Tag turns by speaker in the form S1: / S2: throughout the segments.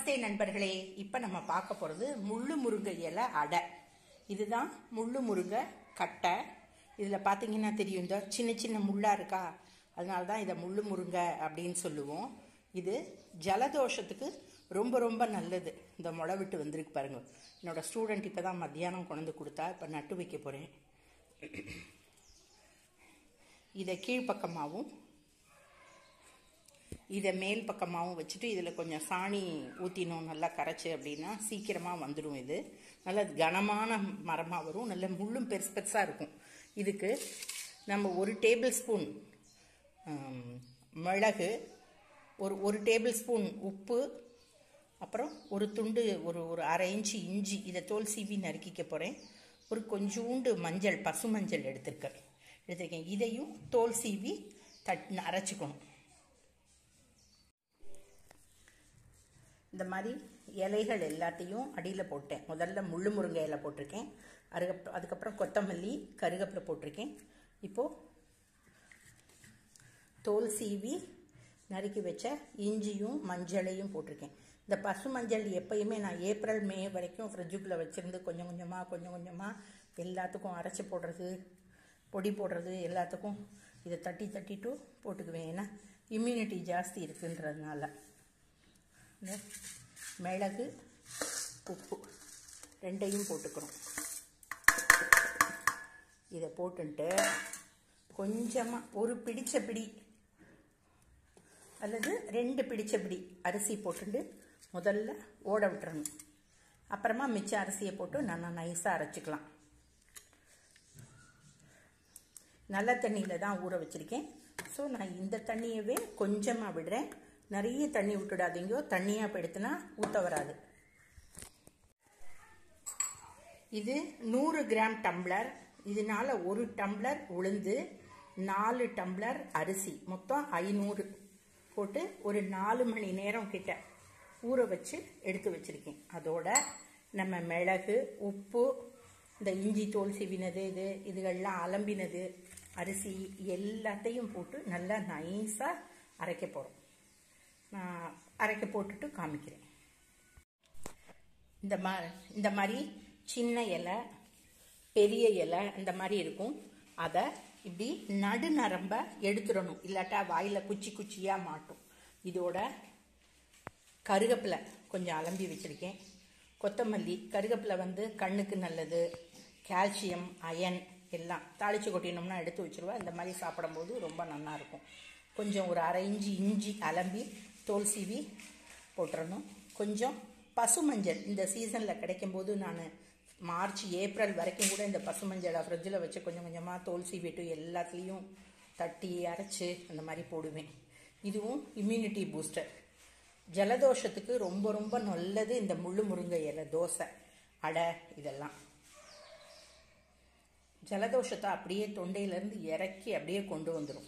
S1: நமஸ்தே நண்பர்களே இப்போ நம்ம பார்க்க போகிறது முள்ளு முருங்கை இலை அடை இதுதான் முள்ளு முருங்கை கட்டை இதில் பார்த்தீங்கன்னா தெரியும் இந்த சின்ன சின்ன முள்ளாக இருக்கா அதனால தான் இதை முள்ளு முருங்கை அப்படின்னு சொல்லுவோம் இது ஜலதோஷத்துக்கு ரொம்ப ரொம்ப நல்லது இந்த முளை விட்டு வந்திருக்கு பாருங்க என்னோட ஸ்டூடெண்ட் இப்போ தான் மத்தியானம் கொண்டு வந்து கொடுத்தா இப்போ நட்டு வைக்க போகிறேன் இதை கீழ்ப்பக்கமாகவும் இதை மேல் பக்கமாகவும் வச்சுட்டு இதில் கொஞ்சம் சாணி ஊற்றினோம் நல்லா கரைச்சி அப்படின்னா சீக்கிரமாக வந்துடும் இது நல்ல கனமான மரமாக வரும் நல்ல முள்ளும் பெருசு பெருசாக இருக்கும் இதுக்கு நம்ம ஒரு டேபிள் ஸ்பூன் மிளகு ஒரு ஒரு டேபிள் ஸ்பூன் உப்பு அப்புறம் ஒரு துண்டு ஒரு ஒரு அரை இன்ச்சு இஞ்சி இதை தோல் சீவி நறுக்கிக்க போகிறேன் ஒரு கொஞ்சோண்டு மஞ்சள் பசு மஞ்சள் எடுத்திருக்கேன் எடுத்திருக்கேன் இதையும் தோல் சீவி தட் அரைச்சிக்கணும் இந்த மாதிரி இலைகள் எல்லாத்தையும் அடியில் போட்டேன் முதல்ல முள்ளு முருங்கை இலை போட்டிருக்கேன் அதுக்கு அதுக்கப்புறம் கொத்தமல்லி கருகப்பிலை போட்டிருக்கேன் இப்போது தோல் சீவி நறுக்கி வச்ச இஞ்சியும் மஞ்சளையும் போட்டிருக்கேன் இந்த பசு மஞ்சள் எப்பயுமே நான் ஏப்ரல் மே வரைக்கும் ஃப்ரிட்ஜுக்குள்ளே வச்சுருந்து கொஞ்சம் கொஞ்சமாக கொஞ்சம் கொஞ்சமாக எல்லாத்துக்கும் அரைச்சி போடுறது பொடி போடுறது எல்லாத்துக்கும் இதை தட்டி தட்டிட்டு போட்டுக்குவேன் ஏன்னா இம்யூனிட்டி ஜாஸ்தி இருக்குன்றதுனால இந்த மிளகு உப்பு ரெண்டையும் போட்டுக்கிறோம் இதை போட்டுன்ட்டு கொஞ்சமாக ஒரு பிடிச்ச பிடி அல்லது ரெண்டு பிடிச்ச பிடி அரிசி போட்டுட்டு முதல்ல ஓட விட்டுறணும் அப்புறமா மிச்ச அரிசியை போட்டு நல்லா நைஸாக அரைச்சிக்கலாம் நல்ல தண்ணியில் தான் ஊற வச்சுருக்கேன் ஸோ நான் இந்த தண்ணியவே கொஞ்சமாக விடுறேன் நிறைய தண்ணி விட்டுடாதீங்க தண்ணியாக படுத்துனா ஊற்ற வராது இது நூறு கிராம் டம்ளர் இதனால ஒரு டம்ளர் உளுந்து நாலு டம்ளர் அரிசி மொத்தம் ஐநூறு போட்டு ஒரு நாலு மணி நேரம் கிட்ட ஊற வச்சு எடுத்து வச்சுருக்கேன் அதோட நம்ம மிளகு உப்பு இந்த இஞ்சி தோல் சிவினது இது இதுகள்லாம் அலம்பினது அரிசி எல்லாத்தையும் போட்டு நல்லா நைஸாக அரைக்க போகிறோம் நான் அரைக்க போட்டுட்டு காமிக்கிறேன் இந்த மா இந்த மாதிரி சின்ன இலை பெரிய இலை இந்த மாதிரி இருக்கும் அதை இப்படி நடுநரம்ப எடுத்துடணும் இல்லாட்டா வாயில் குச்சி குச்சியாக மாட்டும் இதோட கருகப்பிலை கொஞ்சம் அலம்பி வச்சுருக்கேன் கொத்தமல்லி கருகப்பிலை வந்து கண்ணுக்கு நல்லது கால்சியம் அயன் எல்லாம் தாளித்து கொட்டினோம்னா எடுத்து வச்சுருவா இந்த மாதிரி சாப்பிடும்போது ரொம்ப நல்லாயிருக்கும் கொஞ்சம் ஒரு அரை இஞ்சி இஞ்சி அலம்பி தோல் சீவி போட்டுறணும் கொஞ்சம் பசு மஞ்சள் இந்த சீசனில் கிடைக்கும்போது நான் மார்ச் ஏப்ரல் வரைக்கும் கூட இந்த பசு மஞ்சளை ஃப்ரிட்ஜில் வச்சு கொஞ்சம் கொஞ்சமாக தோல் சீவிட்டு எல்லாத்துலேயும் தட்டி அரைச்சி அந்த மாதிரி போடுவேன் இதுவும் இம்யூனிட்டி பூஸ்டர் ஜலதோஷத்துக்கு ரொம்ப ரொம்ப நல்லது இந்த முள்ளு முருங்கை இலை தோசை அடை இதெல்லாம் ஜலதோஷத்தை அப்படியே தொண்டையிலேருந்து இறக்கி அப்படியே கொண்டு வந்துடும்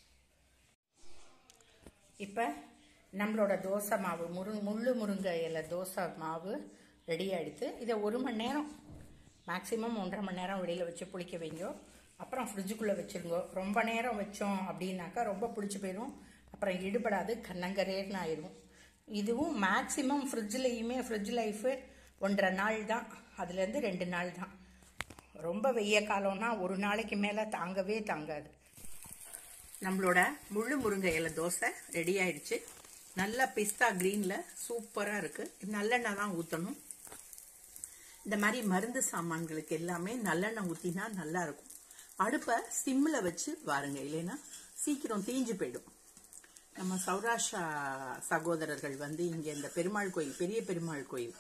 S1: இப்போ நம்மளோட தோசை மாவு முரு முள்ளு முருங்கை இலை தோசை மாவு ரெடி ஆகிடுது இதை ஒரு மணி நேரம் மேக்ஸிமம் ஒன்றரை மணி நேரம் வெளியில் வச்சு புளிக்க வைங்க அப்புறம் ஃப்ரிட்ஜுக்குள்ளே வச்சுருங்க ரொம்ப நேரம் வச்சோம் அப்படின்னாக்கா ரொம்ப புளிச்சு போயிடும் அப்புறம் இடுபடாது கண்ணங்கரேர்னு ஆயிடும் இதுவும் மேக்ஸிமம் ஃப்ரிட்ஜ்லேயுமே ஃப்ரிட்ஜ் லைஃபு ஒன்றரை நாள் தான் அதுலேருந்து ரெண்டு நாள் தான் ரொம்ப வெய்ய காலம்னா ஒரு நாளைக்கு மேலே தாங்கவே தாங்காது நம்மளோட முள்ளு முருங்கை இலை தோசை ரெடி ஆயிடுச்சு நல்லா பிஸ்தா க்ரீனில் சூப்பராக இருக்குது நல்லெண்ணெய் தான் ஊற்றணும் இந்த மாதிரி மருந்து சாமான்களுக்கு எல்லாமே நல்லெண்ணெய் ஊற்றினா நல்லா இருக்கும் அடுப்பை சிம்மில் வச்சு வாருங்க இல்லைன்னா சீக்கிரம் தீஞ்சு போயிடும் நம்ம சௌராஷ்டிரா சகோதரர்கள் வந்து இங்கே இந்த பெருமாள் கோயில் பெரிய பெருமாள் கோயில்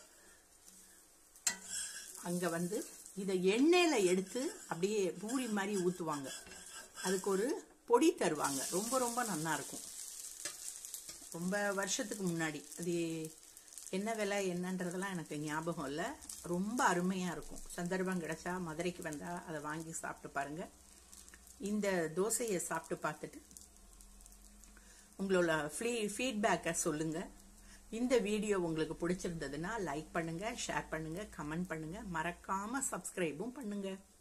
S1: அங்கே வந்து இதை எண்ணெயில் எடுத்து அப்படியே பூரி மாதிரி ஊற்றுவாங்க அதுக்கு ஒரு பொடி தருவாங்க ரொம்ப ரொம்ப நல்லா இருக்கும் ரொம்ப வருஷத்துக்கு முன்னாடி அது என்ன விலை என்னன்றதெல்லாம் எனக்கு ஞாபகம் இல்லை ரொம்ப அருமையாக இருக்கும் சந்தர்ப்பம் கிடைச்சா மதுரைக்கு வந்தால் அதை வாங்கி சாப்பிட்டு பாருங்கள் இந்த தோசையை சாப்பிட்டு பார்த்துட்டு உங்களோட ஃப்ளீ ஃபீட்பேக்கை சொல்லுங்கள் இந்த வீடியோ உங்களுக்கு பிடிச்சிருந்ததுன்னா லைக் பண்ணுங்கள் ஷேர் பண்ணுங்கள் கமெண்ட் பண்ணுங்கள் மறக்காமல் சப்ஸ்கிரைபும் பண்ணுங்கள்